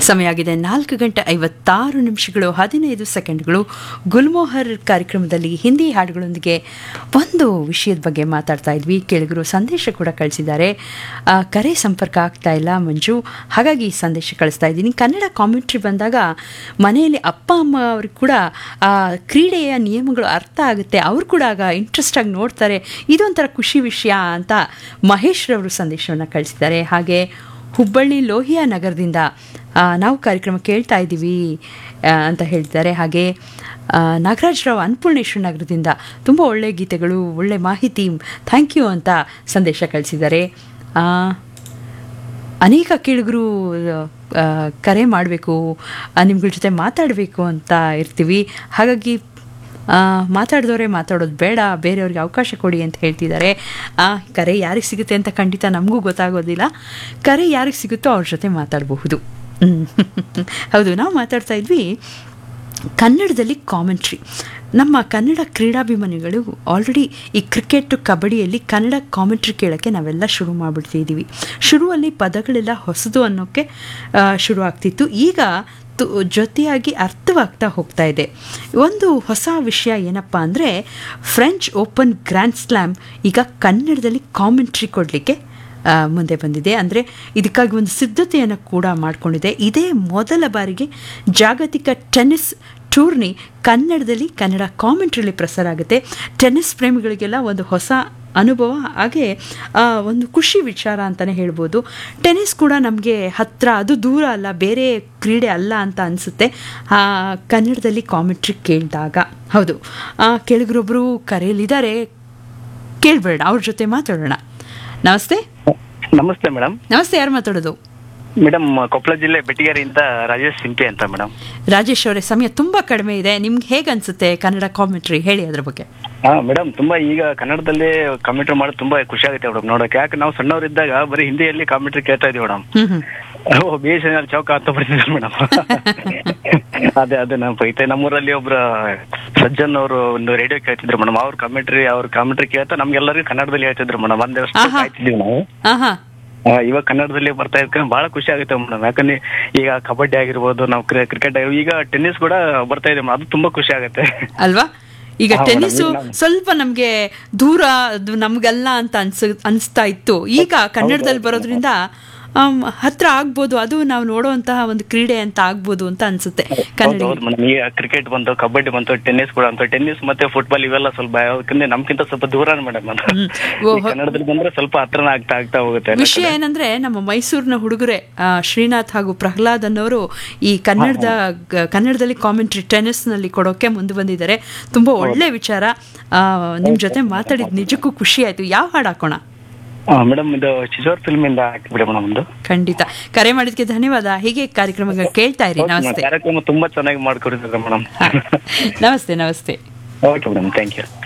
ಸಮಯ ಆಗಿದೆ ನಾಲ್ಕು ಗಂಟೆ ಐವತ್ತಾರು ನಿಮಿಷಗಳು ಹದಿನೈದು ಸೆಕೆಂಡ್ಗಳು ಗುಲ್ಮೋಹರ್ ಕಾರ್ಯಕ್ರಮದಲ್ಲಿ ಹಿಂದಿ ಹಾಡುಗಳೊಂದಿಗೆ ಒಂದು ವಿಷಯದ ಬಗ್ಗೆ ಮಾತಾಡ್ತಾ ಇದ್ವಿ ಕೇಳಿಗರು ಸಂದೇಶ ಕೂಡ ಕಳಿಸಿದ್ದಾರೆ ಆ, ಕರೆ ಸಂಪರ್ಕ ಆಗ್ತಾ ಇಲ್ಲ ಮಂಜು ಹಾಗಾಗಿ ಸಂದೇಶ ಕಳಿಸ್ತಾ ಇದ್ದೀನಿ ಕನ್ನಡ ಕಾಮೆಂಟ್ರಿ ಬಂದಾಗ ಮನೆಯಲ್ಲಿ ಅಪ್ಪ ಅಮ್ಮ ಅವ್ರಿಗೆ ಕೂಡ ಆ ಕ್ರೀಡೆಯ ನಿಯಮಗಳು ಅರ್ಥ ಆಗುತ್ತೆ ಅವ್ರು ಕೂಡ ಆಗ ಇಂಟ್ರೆಸ್ಟ್ ಆಗಿ ನೋಡ್ತಾರೆ ಇದೊಂಥರ ಖುಷಿ ವಿಷಯ ಅಂತ ಮಹೇಶ್ ರವರು ಸಂದೇಶವನ್ನು ಕಳಿಸಿದ್ದಾರೆ ಹಾಗೆ ಹುಬ್ಬಳ್ಳಿ ಲೋಹಿಯಾ ನಗರದಿಂದ ಆ, ನಾವು ಕಾರ್ಯಕ್ರಮ ಕೇಳ್ತಾ ಇದ್ದೀವಿ ಆ, ಅಂತ ಹೇಳ್ತಾರೆ ಹಾಗೆ ಆ, ನಾಗರಾಜರಾವ್ ಅನ್ನಪೂರ್ಣೇಶ್ವರ ನಗರದಿಂದ ತುಂಬ ಒಳ್ಳೆಯ ಗೀತೆಗಳು ಒಳ್ಳೆ ಮಾಹಿತಿ ಥ್ಯಾಂಕ್ ಯು ಅಂತ ಸಂದೇಶ ಕಳಿಸಿದ್ದಾರೆ ಆ, ಅನೇಕ ಕೇಳುಗರು ಆ, ಕರೆ ಮಾಡಬೇಕು ನಿಮ್ಗಳ ಜೊತೆ ಮಾತಾಡಬೇಕು ಅಂತ ಇರ್ತೀವಿ ಹಾಗಾಗಿ ಆ, ಮಾತಾಡಿದವರೇ ಮಾತಾಡೋದು ಬೇಡ ಬೇರೆಯವ್ರಿಗೆ ಅವಕಾಶ ಕೊಡಿ ಅಂತ ಹೇಳ್ತಿದ್ದಾರೆ ಆ, ಕರೆ ಯಾರಿಗೆ ಸಿಗುತ್ತೆ ಅಂತ ಖಂಡಿತ ನಮಗೂ ಗೊತ್ತಾಗೋದಿಲ್ಲ ಕರೆ ಯಾರಿಗೆ ಸಿಗುತ್ತೋ ಅವ್ರ ಜೊತೆ ಮಾತಾಡಬಹುದು ಹ್ಮ್. ಹೌದು ನಾವು ಮಾತಾಡ್ತಾ ಇದ್ವಿ ಕನ್ನಡದಲ್ಲಿ ಕಾಮೆಂಟ್ರಿ ನಮ್ಮ ಕನ್ನಡ ಕ್ರೀಡಾಭಿಮಾನಿಗಳು ಆಲ್ರೆಡಿ ಈ ಕ್ರಿಕೆಟ್ ಕಬಡ್ಡಿಯಲ್ಲಿ ಕನ್ನಡ ಕಾಮೆಂಟ್ರಿ ಕೇಳೋಕ್ಕೆ ನಾವೆಲ್ಲ ಶುರು ಮಾಡಿಬಿಡ್ತಿದ್ದೀವಿ ಶುರುವಲ್ಲಿ ಪದಗಳೆಲ್ಲ ಹೊಸದು ಅನ್ನೋಕ್ಕೆ ಆ, ಶುರು ಆಗ್ತಿತ್ತು ಈಗ ತು- ಜೊತೆಯಾಗಿ ಅರ್ಥವಾಗ್ತಾ ಹೋಗ್ತಾ ಇದೆ ಒಂದು ಹೊಸ ವಿಷಯ ಏನಪ್ಪ ಅಂದರೆ ಫ್ರೆಂಚ್ ಓಪನ್ ಗ್ರ್ಯಾಂಡ್ ಸ್ಲ್ಯಾಮ್ ಈಗ ಕನ್ನಡದಲ್ಲಿ ಕಾಮೆಂಟ್ರಿ ಕೊಡಲಿಕ್ಕೆ ಆ, ಮುಂದೆ ಬಂದಿದೆ ಅಂದರೆ ಇದಕ್ಕಾಗಿ ಒಂದು ಸಿದ್ಧತೆಯನ್ನು ಕೂಡ ಮಾಡಿಕೊಂಡಿದೆ ಇದೇ ಮೊದಲ ಬಾರಿಗೆ ಜಾಗತಿಕ ಟೆನ್ನಿಸ್ ಟೂರ್ನಿ ಕನ್ನಡದಲ್ಲಿ ಕನ್ನಡ ಕಾಮೆಂಟ್ರಿಲಿ ಪ್ರಸಾರ ಆಗುತ್ತೆ ಟೆನ್ನಿಸ್ ಪ್ರೇಮಿಗಳಿಗೆಲ್ಲ ಒಂದು ಹೊಸ ಅನುಭವ ಹಾಗೆ ಆ, ಒಂದು ಖುಷಿ ವಿಚಾರ ಅಂತಲೇ ಹೇಳ್ಬೋದು ಟೆನ್ನಿಸ್ ಕೂಡ ನಮಗೆ ಹತ್ತಿರ ಅದು ದೂರ ಅಲ್ಲ ಬೇರೆ ಕ್ರೀಡೆ ಅಲ್ಲ ಅಂತ ಅನಿಸುತ್ತೆ ಕನ್ನಡದಲ್ಲಿ ಕಾಮೆಂಟ್ರಿ ಕೇಳಿದಾಗ ಹೌದು ಆ, ಕೆಳಗರೊಬ್ಬರು ಕರೆಯಲಿದ್ದಾರೆ ಕೇಳಬೇಡ ಅವ್ರ ಜೊತೆ ಮಾತಾಡೋಣ ನಮಸ್ತೆ ನಮಸ್ತೆ ಮೇಡಮ್ ನಮಸ್ತೆ ಯಾರು ಮಾತಾಡೋದು ಮೇಡಮ್ ಕೊಪ್ಪಳ ಜಿಲ್ಲೆ ಬೆಟ್ಟಿಗೆರೆಯಿಂದ ರಾಜೇಶ್ ಸಿಂಪಿ ಅಂತ ಮೇಡಮ್ ರಾಜೇಶ್ ಅವರೇ ಸಮಯ ತುಂಬಾ ಕಡಿಮೆ ಇದೆ ನಿಮ್ಗೆ ಹೇಗೆ ಅನ್ಸುತ್ತೆ ಕನ್ನಡ ಕಾಮೆಂಟ್ರಿ ಹೇಳಿ ಅದ್ರ ಬಗ್ಗೆ ಹಾ ಮೇಡಮ್ ತುಂಬಾ ಈಗ ಕನ್ನಡದಲ್ಲಿ ಕಾಮೆಂಟ್ರಿ ಮಾಡೋದು ತುಂಬಾ ಖುಷಿ ಆಗುತ್ತೆ ಮೇಡಮ್ ನೋಡಕ್ಕೆ ಯಾಕೆ ನಾವು ಸಣ್ಣವರಿದ್ದಾಗ ಬರೀ ಹಿಂದಿಯಲ್ಲಿ ಕಾಮೆಂಟ್ರಿ ಕೇಳ್ತಾ ಇದೀವಿ ಮೇಡಮ್ ಹ್ಮ್ ಹ್ಮ್ ಓ ಬಿ ಎಸ್ ಎನ್ ಎಲ್ ಚೌಕ ಅಂತ ಬರ್ತಿದ್ರು ಮೇಡಮ್ ಅದೇ ಅದೇ ನಮ್ಮ ಐತೆ ನಮ್ಮೂರಲ್ಲಿ ಒಬ್ರ ಸಜ್ಜನ್ ಅವರು ಒಂದು ರೇಡಿಯೋ ಕೇಳ್ತಿದ್ರು ಮೇಡಮ್ ಅವ್ರ ಕಾಮೆಂಟ್ರಿ ಅವ್ರ ಕಾಮೆಂಟ್ರಿ ಕೇಳ್ತಾ ನಮ್ಗೆಲ್ಲರಿಗೂ ಕನ್ನಡದಲ್ಲಿ ಹೇಳ್ತಿದ್ರು ಮೇಡಮ್ ಒಂದೇ ವರ್ಷ ಆಹಾ. ಕಾಯ್ತಿದ್ವಿ ನಾವು ಆಹಾ ಆ, ಇವಾಗ ಕನ್ನಡದಲ್ಲಿ ಬರ್ತಾ ಇದ್ಕೊಂಡು ಬಹಳ ಖುಷಿ ಆಗುತ್ತೆ ಮೇಡಮ್ ಯಾಕಂದ್ರೆ ಈಗ ಕಬಡ್ಡಿ ಆಗಿರ್ಬೋದು ನಾವು ಕ್ರಿಕೆಟ್ ಈಗ ಟೆನ್ನಿಸ್ ಕೂಡ ಬರ್ತಾ ಇದೆ ಮೇಡಮ್ ಅದು ತುಂಬಾ ಖುಷಿ ಆಗುತ್ತೆ ಅಲ್ವಾ ಈಗ ಹಾ, ಟೆನ್ನಿಸ್ ಮೇಡಮ್, ಈಗ ಸ್ವಲ್ಪ ನಮ್ಗೆ ದೂರ ಅದು ನಮ್ಗಲ್ಲ ಅಂತ ಅನ್ಸ ಅನಿಸ್ತಾ ಇತ್ತು ಈಗ ಕನ್ನಡದಲ್ಲಿ ಬರೋದ್ರಿಂದ ಆಮ್, ಹತ್ರ ಆಗ್ಬೋದು ಅದು ನಾವು ನೋಡುವಂತಹ ಒಂದು ಕ್ರೀಡೆ ಅಂತ ಆಗ್ಬೋದು ಅಂತ ಅನ್ಸುತ್ತೆ ಕನ್ನಡ ಹೌದು ಮೇಡಮ್ ಈಗ ಕ್ರಿಕೆಟ್ ಬಂತು ಕಬಡ್ಡಿ ಬಂತು ಟೆನ್ನಿಸ್ ಕೂಡ ಅಂತ ಟೆನ್ನಿಸ್ ಮತ್ತೆ ಫುಟ್ಬಾಲ್ ಇವೆಲ್ಲ ಸ್ವಲ್ಪ ಯಾಕಂದ್ರೆ ನಮ್ಗಿಂತ ಸ್ವಲ್ಪ ದೂರ ಮೇಡಮ್ ಅದು ಹ್ಮ್. ಓ, ಈ ಕನ್ನಡದಲ್ಲಿ ಬಂದ್ರೆ ಸ್ವಲ್ಪ ಹತ್ರನ ಆಗ್ತಾ ಆಗ್ತಾ ಹೋಗುತ್ತೆ ವಿಷಯ ಏನಂದ್ರೆ ನಮ್ಮ ಮೈಸೂರಿನ ಹುಡುಗರೆ ಆ, ಶ್ರೀನಾಥ್ ಹಾಗೂ ಪ್ರಹ್ಲಾದ್ ಅನ್ನೋರು ಈ ಕನ್ನಡದ ಗ- ಕನ್ನಡದಲ್ಲಿ ಕಾಮೆಂಟ್ರಿ ಟೆನ್ನಿಸ್ ನಲ್ಲಿ ಕೊಡೋಕೆ ಮುಂದೆ ಬಂದಿದ್ದಾರೆ ತುಂಬಾ ಒಳ್ಳೆ ವಿಚಾರ ಆ, ನಿಮ್ ಜೊತೆ ಮಾತಾಡಿದ್ ನಿಜಕ್ಕೂ ಖುಷಿ ಆಯ್ತು ಯಾವ ಹಾಡು ಹಾಕೋಣ ಮೇಡಮ್ ಇದು ಚಿಜೋರ್ ಫಿಲ್ಮ್ ಇಂದ ಹಾಕ್ಬಿಡಿ ಮೇಡಮ್ ಒಂದು ಖಂಡಿತ ಕರೆ ಮಾಡಿದ್ಕೆ ಧನ್ಯವಾದ ಹೀಗೆ ಕಾರ್ಯಕ್ರಮ ಕೇಳ್ತಾ ಇರಿ ನಮಸ್ತೆ ಕಾರ್ಯಕ್ರಮ ತುಂಬಾ ಚೆನ್ನಾಗಿ ಮಾಡ್ಕೊಡಿದ್ರೆ ಮೇಡಮ್ ಹಾ. ನಮಸ್ತೆ ನಮಸ್ತೆ ಓಕೆ ಮೇಡಮ್ ಥ್ಯಾಂಕ್ ಯು